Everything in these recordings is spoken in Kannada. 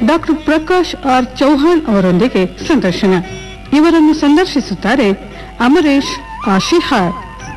ಡಾಕ್ಟರ್ ಪ್ರಕಾಶ್ ಆರ್ ಚೌಹಾಣ್ ಅವರೊಂದಿಗೆ ಸಂದರ್ಶನ ಇವರನ್ನು ಸಂದರ್ಶಿಸುತ್ತಾರೆ ಅಮರೇಶ್ ಆಶಿಹಾರ್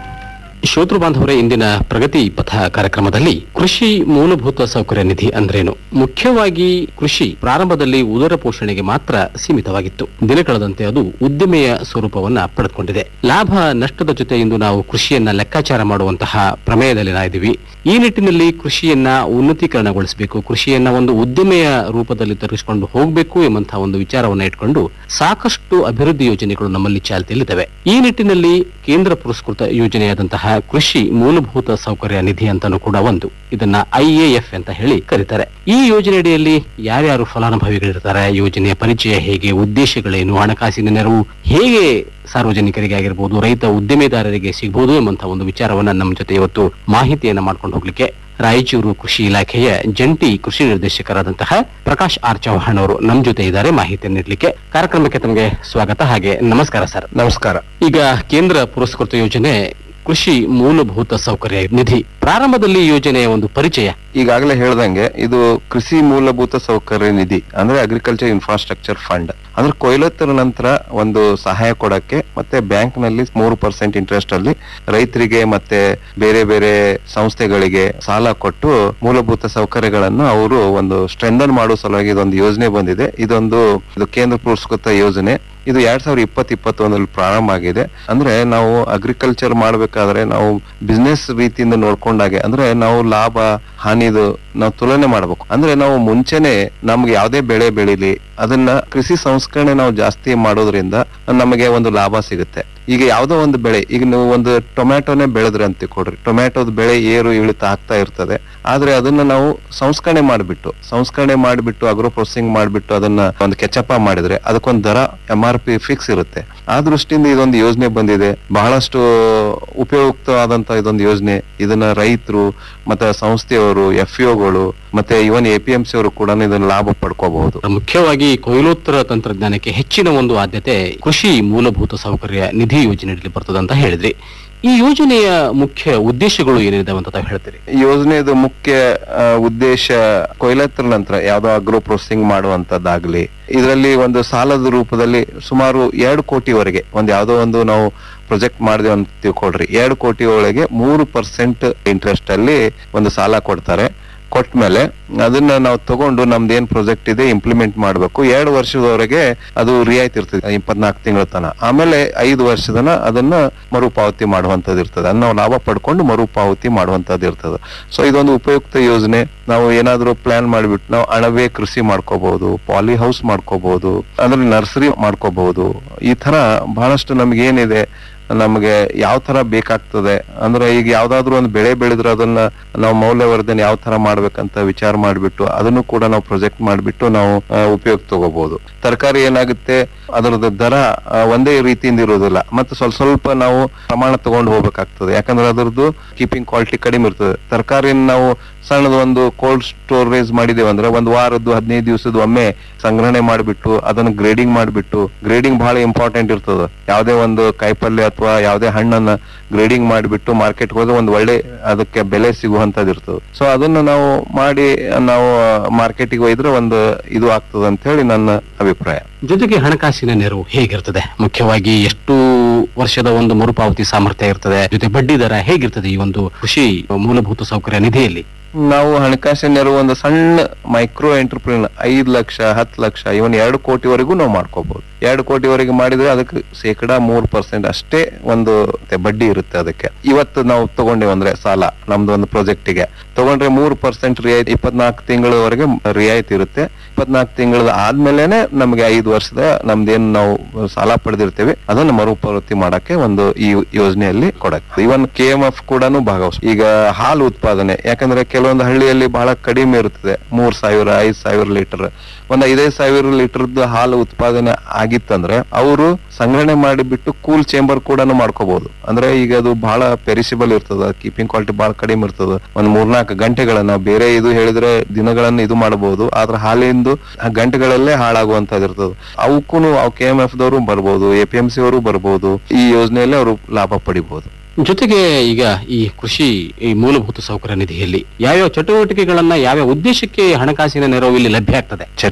ಶ್ರೋತೃ ಬಾಂಧವರೇ ಇಂದಿನ ಪ್ರಗತಿ ಪಥ ಕಾರ್ಯಕ್ರಮದಲ್ಲಿ ಕೃಷಿ ಮೂಲಭೂತ ಸೌಕರ್ಯ ನಿಧಿ ಅಂದ್ರೇನು ಮುಖ್ಯವಾಗಿ ಕೃಷಿ ಪ್ರಾರಂಭದಲ್ಲಿ ಉದರ ಪೋಷಣೆಗೆ ಮಾತ್ರ ಸೀಮಿತವಾಗಿತ್ತು ದಿನ ಕಳೆದಂತೆ ಅದು ಉದ್ದಿಮೆಯ ಸ್ವರೂಪವನ್ನ ಪಡೆದುಕೊಂಡಿದೆ ಲಾಭ ನಷ್ಟದ ಜೊತೆ ಇಂದು ನಾವು ಕೃಷಿಯನ್ನ ಲೆಕ್ಕಾಚಾರ ಮಾಡುವಂತಹ ಪ್ರಮೇಯದಲ್ಲಿ ನಾವಿದ್ದೀವಿ ಈ ನಿಟ್ಟಿನಲ್ಲಿ ಕೃಷಿಯನ್ನ ಉನ್ನತೀಕರಣಗೊಳಿಸಬೇಕು ಕೃಷಿಯನ್ನ ಒಂದು ಉದ್ದಿಮೆಯ ರೂಪದಲ್ಲಿ ತರಿಸಿಕೊಂಡು ಹೋಗಬೇಕು ಎಂಬಂತಹ ಒಂದು ವಿಚಾರವನ್ನ ಇಟ್ಕೊಂಡು ಸಾಕಷ್ಟು ಅಭಿವೃದ್ಧಿ ಯೋಜನೆಗಳು ನಮ್ಮಲ್ಲಿ ಚಾಲ್ತಿಯಲ್ಲಿದ್ದಾವೆ ಈ ನಿಟ್ಟಿನಲ್ಲಿ ಕೇಂದ್ರ ಪುರಸ್ಕೃತ ಯೋಜನೆಯಾದಂತಹ ಕೃಷಿ ಮೂಲಭೂತ ಸೌಕರ್ಯ ನಿಧಿ ಅಂತಾನೂ ಕೂಡ ಒಂದು ಇದನ್ನ ಐಎಎಫ್ ಅಂತ ಹೇಳಿ ಕರೀತಾರೆ ಈ ಯೋಜನೆಯಡಿಯಲ್ಲಿ ಯಾರ್ಯಾರು ಫಲಾನುಭವಿಗಳಿರ್ತಾರೆ ಯೋಜನೆಯ ಪರಿಚಯ ಹೇಗೆ ಉದ್ದೇಶಗಳೇನು ಹಣಕಾಸಿನ ನೆರವು ಹೇಗೆ ಸಾರ್ವಜನಿಕರಿಗೆ ಆಗಿರ್ಬೋದು ರೈತ ಉದ್ದಿಮೆದಾರರಿಗೆ ಸಿಗಬಹುದು ಎಂಬಂತಹ ಒಂದು ವಿಚಾರವನ್ನ ನಮ್ಮ ಜೊತೆ ಇವತ್ತು ಮಾಹಿತಿಯನ್ನ ಮಾಡ್ಕೊಂಡು ಹೋಗ್ಲಿಕ್ಕೆ ರಾಯಚೂರು ಕೃಷಿ ಇಲಾಖೆಯ ಜಂಟಿ ಕೃಷಿ ನಿರ್ದೇಶಕರಾದಂತಹ ಪ್ರಕಾಶ್ ಆರ್ ಚೌಹಾಣ್ ಅವರು ನಮ್ಮ ಜೊತೆ ಇದ್ದಾರೆ ಮಾಹಿತಿಯನ್ನು ನೀಡಲಿಕ್ಕೆ ಕಾರ್ಯಕ್ರಮಕ್ಕೆ ತಮಗೆ ಸ್ವಾಗತ ಹಾಗೆ ನಮಸ್ಕಾರ ಸರ್ ನಮಸ್ಕಾರ ಈಗ ಕೇಂದ್ರ ಪುರಸ್ಕೃತ ಯೋಜನೆ ಕೃಷಿ ಮೂಲಭೂತ ಸೌಕರ್ಯ ನಿಧಿ ಪ್ರಾರಂಭದಲ್ಲಿ ಈ ಯೋಜನೆಯ ಒಂದು ಪರಿಚಯ ಈಗಾಗಲೇ ಹೇಳ್ದಂಗೆ ಇದು ಕೃಷಿ ಮೂಲಭೂತ ಸೌಕರ್ಯ ನಿಧಿ ಅಂದ್ರೆ ಅಗ್ರಿಕಲ್ಚರ್ ಇನ್ಫ್ರಾಸ್ಟ್ರಕ್ಚರ್ ಫಂಡ್ ಅಂದ್ರೆ ಕೊಯ್ಲತ್ತರ ನಂತರ ಒಂದು ಸಹಾಯ ಕೊಡಕ್ಕೆ ಮತ್ತೆ ಬ್ಯಾಂಕ್ ನಲ್ಲಿ ಮೂರು ಪರ್ಸೆಂಟ್ ಇಂಟ್ರೆಸ್ಟ್ ಅಲ್ಲಿ ರೈತರಿಗೆ ಮತ್ತೆ ಬೇರೆ ಬೇರೆ ಸಂಸ್ಥೆಗಳಿಗೆ ಸಾಲ ಕೊಟ್ಟು ಮೂಲಭೂತ ಸೌಕರ್ಯಗಳನ್ನು ಅವರು ಒಂದು ಸ್ಟ್ರೆಂಡನ್ ಮಾಡೋ ಸಲುವಾಗಿ ಇದೊಂದು ಯೋಜನೆ ಬಂದಿದೆ ಇದೊಂದು ಇದು ಕೇಂದ್ರ ಪುರಸ್ಕೃತ ಯೋಜನೆ ಇದು ಎರಡ್ ಸಾವಿರದ ಇಪ್ಪತ್ ಇಪ್ಪತ್ತೊಂದರಲ್ಲಿ ಪ್ರಾರಂಭ ಆಗಿದೆ ಅಂದ್ರೆ ನಾವು ಅಗ್ರಿಕಲ್ಚರ್ ಮಾಡ್ಬೇಕಾದ್ರೆ ನಾವು ಬಿಸ್ನೆಸ್ ರೀತಿಯಿಂದ ನೋಡ್ಕೊಂಡಾಗೆ ಅಂದ್ರೆ ನಾವು ಲಾಭ ಹಾನಿದು ನಾವು ತುಲನೆ ಮಾಡ್ಬೇಕು ಅಂದ್ರೆ ನಾವು ಮುಂಚೆನೆ ನಮ್ಗೆ ಯಾವ್ದೇ ಬೆಳೆ ಬೆಳಿಲಿ ಅದನ್ನ ಕೃಷಿ ಸಂಸ್ಕರಣೆ ನಾವು ಜಾಸ್ತಿ ಮಾಡೋದ್ರಿಂದ ನಮಗೆ ಒಂದು ಲಾಭ ಸಿಗುತ್ತೆ ಈಗ ಯಾವ್ದೋ ಒಂದು ಬೆಳೆ ಈಗ ನೀವು ಒಂದು ಟೊಮ್ಯಾಟೊನೇ ಬೆಳೆದ್ರಿ ಅಂತ ಕೊಡ್ರಿ ಟೊಮ್ಯಾಟೊದ ಬೆಳೆ ಏರು ಇಳಿತ ಆಗ್ತಾ ಇರ್ತದೆ ಆದ್ರೆ ಅದನ್ನ ನಾವು ಸಂಸ್ಕರಣೆ ಮಾಡಿಬಿಟ್ಟು ಸಂಸ್ಕರಣೆ ಮಾಡಿಬಿಟ್ಟು ಅಗ್ರೋ ಪ್ರೊಸೆಸಿಂಗ್ ಮಾಡಿಬಿಟ್ಟು ಅದನ್ನ ಒಂದು ಕೆಚಪ ಮಾಡಿದ್ರೆ ಅದಕ್ಕೊಂದು ದರ ಎಂ ಆರ್ ಪಿ ಫಿಕ್ಸ್ ಇರುತ್ತೆ ಆ ದೃಷ್ಟಿಯಿಂದ ಇದೊಂದು ಯೋಜನೆ ಬಂದಿದೆ ಬಹಳಷ್ಟು ಉಪಯುಕ್ತವಾದಂತ ಇದೊಂದು ಯೋಜನೆ ಇದನ್ನ ರೈತರು ಮತ್ತೆ ಸಂಸ್ಥೆಯವರು ಎಫ್ ಗಳು ಮತ್ತೆ even A P M C ಅವರು ಕೂಡ ಇದನ್ನ ಲಾಭ ಪಡ್ಕೋಬಹುದು ಮುಖ್ಯವಾಗಿ ಕೊಯ್ಲೋತ್ತರ ತಂತ್ರಜ್ಞಾನಕ್ಕೆ ಹೆಚ್ಚಿನ ಒಂದು ಆದ್ಯತೆ ಕೃಷಿ ಮೂಲಭೂತ ಸೌಕರ್ಯ ನಿಧಿ ಯೋಜನೆಯಲ್ಲಿ ಬರ್ತದೆ ಅಂತ ಹೇಳಿದ್ರಿ ಈ ಯೋಜನೆಯ ಮುಖ್ಯ ಉದ್ದೇಶಗಳು ಏನಿದಾವೆ ಅಂತ ತಾವು ಹೇಳ್ತೀರಿ ಈ ಯೋಜನೆದು ಮುಖ್ಯ ಆ, ಉದ್ದೇಶ ಕೊಯ್ಲತ್ತರ ನಂತರ ಯಾವ್ದೋ ಅಗ್ರೋ ಪ್ರೊಸೆಸಿಂಗ್ ಮಾಡುವಂತದ್ದಾಗ್ಲಿ ಇದರಲ್ಲಿ ಒಂದು ಸಾಲದ ರೂಪದಲ್ಲಿ ಸುಮಾರು ಎರಡು ಕೋಟಿವರೆಗೆ ಒಂದ್ ಯಾವ್ದೋ ಒಂದು ನಾವು ಪ್ರೊಜೆಕ್ಟ್ ಮಾಡಿದೆ ಅಂತ ತಿಳ್ಕೊಳ್ರಿ ಎರಡು ಕೋಟಿ ಒಳಗೆ ಮೂರು ಪರ್ಸೆಂಟ್ ಇಂಟ್ರೆಸ್ಟ್ ಅಲ್ಲಿ ಒಂದು ಸಾಲ ಕೊಡ್ತಾರೆ ಕೊಟ್ಮೇಲೆ ಅದನ್ನ ನಾವು ತಗೊಂಡು ನಮ್ದು ಏನ್ ಪ್ರಾಜೆಕ್ಟ್ ಇದೆ ಇಂಪ್ಲಿಮೆಂಟ್ ಮಾಡ್ಬೇಕು ಎರಡು ವರ್ಷದವರೆಗೆ ಅದು ರಿಯಾಯಿತಿ ಇರ್ತದೆ ಇಪ್ಪತ್ನಾಲ್ಕು ತಿಂಗಳ ತನ ಆಮೇಲೆ ಐದು ವರ್ಷದನ ಅದನ್ನ ಮರುಪಾವತಿ ಮಾಡುವಂತದ್ದು ಇರ್ತದೆ ಅದನ್ನ ನಾವು ಲಾಭ ಪಡ್ಕೊಂಡು ಮರುಪಾವತಿ ಮಾಡುವಂತದ್ದು ಇರ್ತದೆ ಸೊ ಇದೊಂದು ಉಪಯುಕ್ತ ಯೋಜನೆ ನಾವು ಏನಾದ್ರೂ ಪ್ಲಾನ್ ಮಾಡ್ಬಿಟ್ಟು ನಾವು ಅಣಬೆ ಕೃಷಿ ಮಾಡ್ಕೋಬಹುದು ಪಾಲಿ ಹೌಸ್ ಮಾಡ್ಕೋಬಹುದು ಅಂದ್ರೆ ನರ್ಸರಿ ಮಾಡ್ಕೋಬಹುದು ಈ ತರ ಬಹಳಷ್ಟು ನಮ್ಗೆ ಏನಿದೆ ನಮಗೆ ಯಾವ ತರ ಬೇಕಾಗ್ತದೆ ಅಂದ್ರೆ ಈಗ ಯಾವ್ದಾದ್ರು ಒಂದು ಬೆಳೆ ಬೆಳೆದ್ರೆ ಅದನ್ನ ನಾವು ಮೌಲ್ಯವರ್ಧನೆ ಯಾವ ತರ ಮಾಡ್ಬೇಕಂತ ವಿಚಾರ ಮಾಡ್ಬಿಟ್ಟು ಅದನ್ನು ಕೂಡ ನಾವು ಪ್ರೊಜೆಕ್ಟ್ ಮಾಡ್ಬಿಟ್ಟು ನಾವು ಆ, ಉಪಯೋಗ ತಗೋಬಹುದು ತರಕಾರಿ ಏನಾಗುತ್ತೆ ಅದರದ ದರ ಆ, ಒಂದೇ ರೀತಿಯಿಂದ ಇರೋದಿಲ್ಲ ಮತ್ತೆ ಸ್ವಲ್ಪ ಸ್ವಲ್ಪ ನಾವು ಪ್ರಮಾಣ ತಗೊಂಡು ಹೋಗ್ಬೇಕಾಗ್ತದೆ ಯಾಕಂದ್ರೆ ಅದರದ್ದು ಕೀಪಿಂಗ್ ಕ್ವಾಲಿಟಿ ಕಡಿಮೆ ಇರ್ತದೆ ತರಕಾರಿನ ನಾವು ಸಣ್ಣದ ಒಂದು ಕೋಲ್ಡ್ ಸ್ಟೋರೇಜ್ ಮಾಡಿದೇವೆ ಅಂದ್ರೆ ಒಂದು ವಾರದ್ದು ಹದಿನೈದು ದಿವಸದ ಒಮ್ಮೆ ಸಂಗ್ರಹಣೆ ಮಾಡಿಬಿಟ್ಟು ಅದನ್ನ ಗ್ರೇಡಿಂಗ್ ಮಾಡಿಬಿಟ್ಟು ಗ್ರೇಡಿಂಗ್ ಬಹಳ ಇಂಪಾರ್ಟೆಂಟ್ ಇರ್ತದೆ ಯಾವುದೇ ಒಂದು ಕಾಯಿಪಲ್ಯ ಅಥವಾ ಯಾವುದೇ ಹಣ್ಣನ್ನ ಗ್ರೇಡಿಂಗ್ ಮಾಡಿಬಿಟ್ಟು ಮಾರ್ಕೆಟ್ ಹೋದ್ರೆ ಒಂದು ಒಳ್ಳೆ ಅದಕ್ಕೆ ಬೆಲೆ ಸಿಗುವಂತದ್ದು ಇರ್ತದೆ ಸೊ ಅದನ್ನ ನಾವು ಮಾಡಿ ನಾವು ಮಾರ್ಕೆಟಿಗೆ ಒಯ್ದ್ರೆ ಒಂದು ಇದು ಆಗ್ತದೆ ಅಂತ ಹೇಳಿ ನನ್ನ ಅಭಿಪ್ರಾಯ ಜೊತೆಗೆ ಹಣಕಾಸಿನ ನೆರವು ಹೇಗಿರ್ತದೆ ಮುಖ್ಯವಾಗಿ ಎಷ್ಟು ವರ್ಷದ ಒಂದು ಮರುಪಾವತಿ ಸಾಮರ್ಥ್ಯ ಇರ್ತದೆ ಜೊತೆ ಬಡ್ಡಿ ದರ ಹೇಗಿರ್ತದೆ ಈ ಒಂದು ಕೃಷಿ ಮೂಲಭೂತ ಸೌಕರ್ಯ ನಿಧಿಯಲ್ಲಿ ನಾವು ಹಣಕಾಸಿನ ನೆರವು ಒಂದು ಸಣ್ಣ ಮೈಕ್ರೋ ಎಂಟರ್ಪ್ರಿನ್ ಐದ್ ಲಕ್ಷ ಹತ್ತು ಲಕ್ಷ ಇವನ್ ಎರಡು ಕೋಟಿವರೆಗೂ ನಾವು ಮಾಡ್ಕೋಬಹುದು ಎರಡು ಕೋಟಿವರೆಗೆ ಮಾಡಿದ್ರೆ ಅದಕ್ಕೆ ಶೇಕಡ ಮೂರ್ ಪರ್ಸೆಂಟ್ ಅಷ್ಟೇ ಒಂದು ಮತ್ತೆ ಬಡ್ಡಿ ಇರುತ್ತೆ ಅದಕ್ಕೆ ಇವತ್ತು ನಾವು ತಗೊಂಡೇವು ಅಂದ್ರೆ ಸಾಲ ನಮ್ದು ಒಂದು ಪ್ರಾಜೆಕ್ಟ್ ಗೆ ತಗೊಂಡ್ರೆ ಮೂರ್ ಪರ್ಸೆಂಟ್ ರಿಯಾಯಿತಿ ಇಪ್ಪತ್ನಾಲ್ಕು ತಿಂಗಳವರೆಗೆ ರಿಯಾಯಿತಿ ಇರುತ್ತೆ ಇಪ್ಪತ್ನಾಲ್ಕು ತಿಂಗಳ ಆದ್ಮೇಲೆನೆ ನಮಗೆ ಐದು ವರ್ಷದ ನಮ್ದೇನ್ ನಾವು ಸಾಲ ಪಡೆದಿರ್ತೇವೆ ಅದನ್ನ ಮರುಪಾವತಿ ಮಾಡಕ್ಕೆ ಒಂದು ಈ ಯೋಜನೆಯಲ್ಲಿ ಕೊಡಕ್ಕೆ ಇವನ್ ಕೆ ಎಂ ಎಫ್ ಕೂಡ ಭಾಗವಹಿಸ್ ಈಗ ಹಾಲು ಉತ್ಪಾದನೆ ಯಾಕಂದ್ರೆ ಕೆಲವೊಂದು ಹಳ್ಳಿಯಲ್ಲಿ ಬಹಳ ಕಡಿಮೆ ಇರ್ತದೆ ಮೂರ್ ಸಾವಿರ ಐದ್ ಸಾವಿರ ಲೀಟರ್ ಒಂದ್ ಐದೈದು ಸಾವಿರ ಲೀಟರ್ದು ಹಾಲು ಉತ್ಪಾದನೆ ಆಗಿತ್ತಂದ್ರೆ ಅವರು ಸಂಗ್ರಹಣೆ ಮಾಡಿಬಿಟ್ಟು ಕೂಲ್ ಚೇಂಬರ್ ಕೂಡ ಮಾಡ್ಕೋಬಹುದು ಅಂದ್ರೆ ಈಗ ಅದು ಬಹಳ ಪೆರಿಸಿಬಲ್ ಇರ್ತದ ಕೀಪಿಂಗ್ ಕ್ವಾಲಿಟಿ ಬಹಳ ಕಡಿಮೆ ಇರ್ತದ ಒಂದ್ ಮೂರ್ನಾಲ್ಕು ಗಂಟೆಗಳನ್ನ ಬೇರೆ ಇದು ಹೇಳಿದ್ರೆ ದಿನಗಳನ್ನ ಇದು ಮಾಡಬಹುದು ಆದ್ರೆ ಹಾಲಿಂದು ಗಂಟೆಗಳಲ್ಲೇ ಹಾಳಾಗುವಂತದ್ದು ಇರ್ತದ ಅವಕ್ಕೂ ಅವ್ ಕೆ ಎಂ ಎಫ್ ದವರು ಬರ್ಬೋದು ಎ ಪಿ ಎಂ ಸಿ ಅವರು ಬರ್ಬೋದು ಈ ಯೋಜನೆಯಲ್ಲಿ ಅವರು ಲಾಭ ಪಡಿಬಹುದು ಜೊತೆಗೆ ಈಗ ಈ ಕೃಷಿ ಈ ಮೂಲಭೂತ ಸೌಕರ್ಯ ನಿಧಿಯಲ್ಲಿ ಯಾವ್ಯಾವ ಚಟುವಟಿಕೆಗಳನ್ನ ಯಾವ್ಯಾವ ಉದ್ದೇಶಕ್ಕೆ ಹಣಕಾಸಿನ ನೆರವು ಇಲ್ಲಿ ಲಭ್ಯ ಆಗ್ತದೆ